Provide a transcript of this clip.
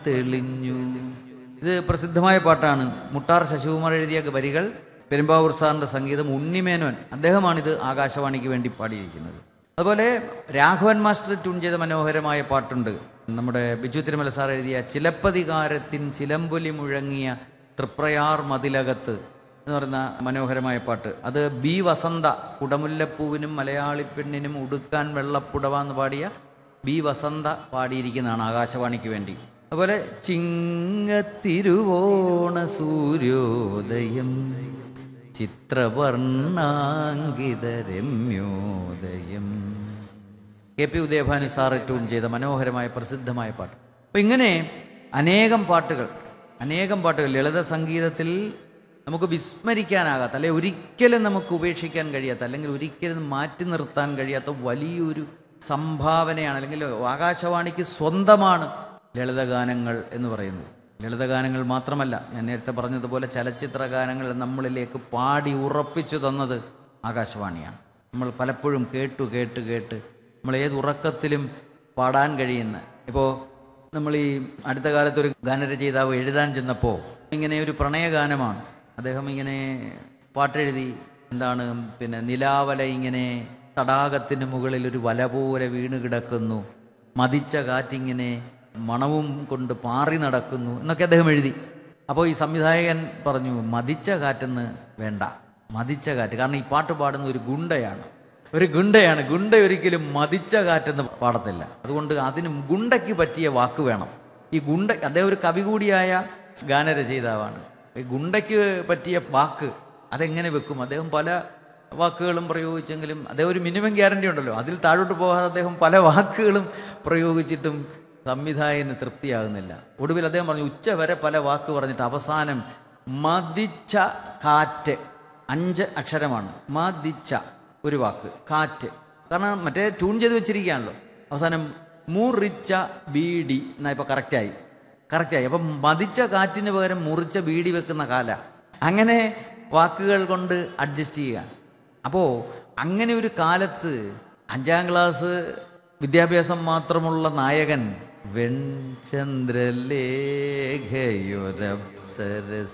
തെളിഞ്ഞു ഇത് പ്രസിദ്ധമായ പാട്ടാണ് മുട്ടാർ ശശികുമാർ എഴുതിയ വരികൾ പെരുമ്പാവൂർ സാറിന്റെ സംഗീതം ഉണ്ണിമേനോൻ അദ്ദേഹമാണിത് ആകാശവാണിക്ക് വേണ്ടി പാടിയിരിക്കുന്നത് അതുപോലെ രാഘവൻ മാസ്റ്റർ ട്യൂൺ ചെയ്ത മനോഹരമായ പാട്ടുണ്ട് നമ്മുടെ ബിജു തിരുമല സാർ എഴുതിയ ചിലപ്പതികാരത്തിൻ ചിലമ്പൊലി മുഴങ്ങിയ തൃപ്രയാർ മതിലകത്ത് എന്ന് പറയുന്ന മനോഹരമായ പാട്ട് അത് ബി വസന്ത കുടമുല്ലപ്പൂവിനും മലയാളി പെണ്ണിനും ഉടുക്കാൻ വെള്ളപ്പുടവ എന്ന് പാടിയ ബി വസന്ത പാടിയിരിക്കുന്നതാണ് ആകാശവാണിക്ക് വേണ്ടി അതുപോലെ ചിങ്ങത്തിരുവോണ സൂര്യോദയം ചിത്രവർണ്ണാങ്കിത രമ്യോദയം K P Udayabhanu sir tune ചെയ്ത മനോഹരമായ പ്രസിദ്ധമായ പാട്ട് അപ്പം ഇങ്ങനെ അനേകം പാട്ടുകൾ അനേകം പാട്ടുകൾ ലളിത സംഗീതത്തിൽ നമുക്ക് വിസ്മരിക്കാനാകാത്ത അല്ലെങ്കിൽ ഒരിക്കലും നമുക്ക് ഉപേക്ഷിക്കാൻ കഴിയാത്ത അല്ലെങ്കിൽ ഒരിക്കലും മാറ്റി നിർത്താൻ കഴിയാത്ത വലിയൊരു സംഭാവനയാണ് അല്ലെങ്കിൽ ആകാശവാണിക്ക് സ്വന്തമാണ് ലളിതഗാനങ്ങൾ എന്ന് പറയുന്നത് ലളിതഗാനങ്ങൾ മാത്രമല്ല ഞാൻ നേരത്തെ പറഞ്ഞതുപോലെ ചലച്ചിത്ര ഗാനങ്ങൾ നമ്മളിലേക്ക് പാടി ഉറപ്പിച്ചു തന്നത് ആകാശവാണിയാണ് നമ്മൾ പലപ്പോഴും കേട്ടു കേട്ട് കേട്ട് നമ്മൾ ഏത് ഉറക്കത്തിലും പാടാൻ കഴിയുന്ന ഇപ്പോൾ നമ്മൾ ഈ അടുത്ത കാലത്ത് ഒരു ഗാനരചയിതാവ് എഴുതാൻ ചെന്നപ്പോൾ ഇങ്ങനെ ഒരു പ്രണയഗാനമാണ് അദ്ദേഹം ഇങ്ങനെ പാട്ടെഴുതി എന്താണ് പിന്നെ നിലാവല ഇങ്ങനെ തടാകത്തിന് മുകളിൽ ഒരു വല പോലെ വീണ് കിടക്കുന്നു മതിച്ച കാറ്റിങ്ങനെ മണവും കൊണ്ട് പാറി നടക്കുന്നു എന്നൊക്കെ അദ്ദേഹം എഴുതി അപ്പോൾ ഈ സംവിധായകൻ പറഞ്ഞു മതിച്ച കാറ്റെന്ന് വേണ്ട മതിച്ച കാറ്റ് കാരണം ഈ പാട്ട് പാടുന്ന ഒരു ഗുണ്ടയാണ് ഒരു ഗുണ്ടയാണ് ഗുണ്ട ഒരിക്കലും മതിച്ച കാറ്റെന്ന് പാടത്തില്ല അതുകൊണ്ട് അതിന് ഗുണ്ടയ്ക്ക് പറ്റിയ വാക്ക് വേണം ഈ ഗുണ്ട അദ്ദേഹം ഒരു കവി കൂടിയായ ഗാനരചയിതാവാണ് ഈ ഗുണ്ടയ്ക്ക് പറ്റിയ വാക്ക് അതെങ്ങനെ വെക്കും അദ്ദേഹം പല വാക്കുകളും പ്രയോഗിച്ചെങ്കിലും അദ്ദേഹം ഒരു മിനിമം ഗ്യാരണ്ടി ഉണ്ടല്ലോ അതിൽ താഴോട്ട് പോകാതെ അദ്ദേഹം പല വാക്കുകളും പ്രയോഗിച്ചിട്ടും സംവിധായകന് തൃപ്തിയാകുന്നില്ല ഒടുവിൽ അദ്ദേഹം പറഞ്ഞു ഉച്ച വരെ പല വാക്ക് പറഞ്ഞിട്ട് അവസാനം മതിച്ച കാറ്റ് അഞ്ച് അക്ഷരമാണ് മതിച്ച ഒരു വാക്ക് കാറ്റ് കാരണം മറ്റേ ട്യൂൺ ചെയ്ത് വെച്ചിരിക്കുകയാണല്ലോ അവസാനം മുറിച്ച ബീഡി എന്നാ ഇപ്പൊ കറക്റ്റായി കറക്റ്റായി അപ്പം മതിച്ച കാറ്റിന് പകരം മുറിച്ച ബീഡി വെക്കുന്ന കാല അങ്ങനെ വാക്കുകൾ കൊണ്ട് അഡ്ജസ്റ്റ് ചെയ്യുക അപ്പോൾ അങ്ങനെ ഒരു കാലത്ത് അഞ്ചാം ക്ലാസ് വിദ്യാഭ്യാസം മാത്രമുള്ള നായകൻ വെൺചന്ദ്രലേഖയൊരപ്സര